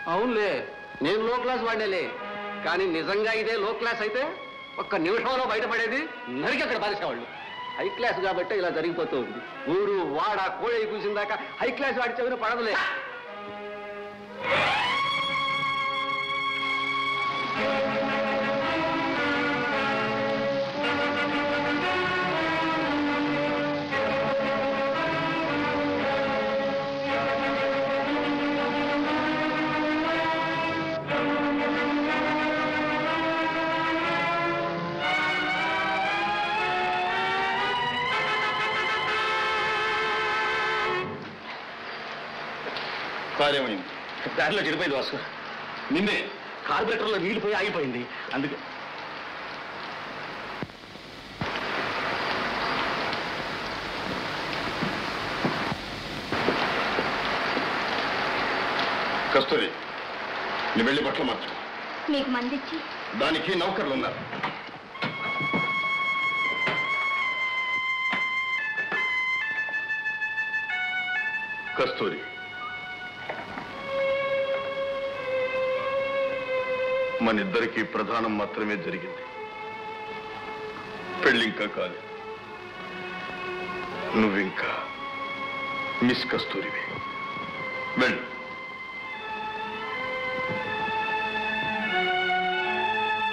అవునులే నేను లో క్లాస్ వాడేలే కానీ నిజంగా ఇదే లో క్లాస్ అయితే ఒక్క నిమిషంలో బయటపడేది నరికి అక్కడ పారేసేవాళ్ళు హై క్లాస్ కాబట్టి ఇలా జరిగిపోతూ ఉంది ఊరు వాడ కోడి కూసిన దాకా హై క్లాస్ వాడి చెవిన పడదులే కార్యమైంది దారిలో చెడిపోయింది వాసు నిన్నే కార్బొరేటర్లో నీళ్ళు పోయి ఆగిపోయింది అందుకే కస్తూరి నువ్వు వెళ్ళి బట్టలు మార్చు మీకు మందిచ్చి దానికి నౌకర్లు ఉన్నారు కస్తూరి మనిద్దరికీ ప్రధానం మాత్రమే జరిగింది పెళ్ళింకా కాదు నువ్వింకా మిస్ కస్తూరివి వెళ్ళు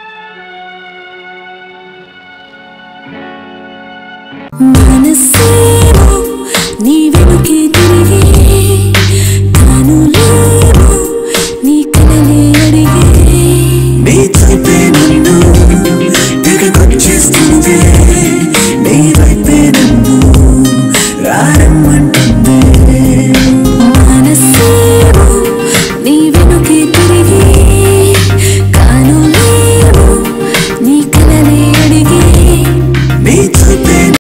మనసే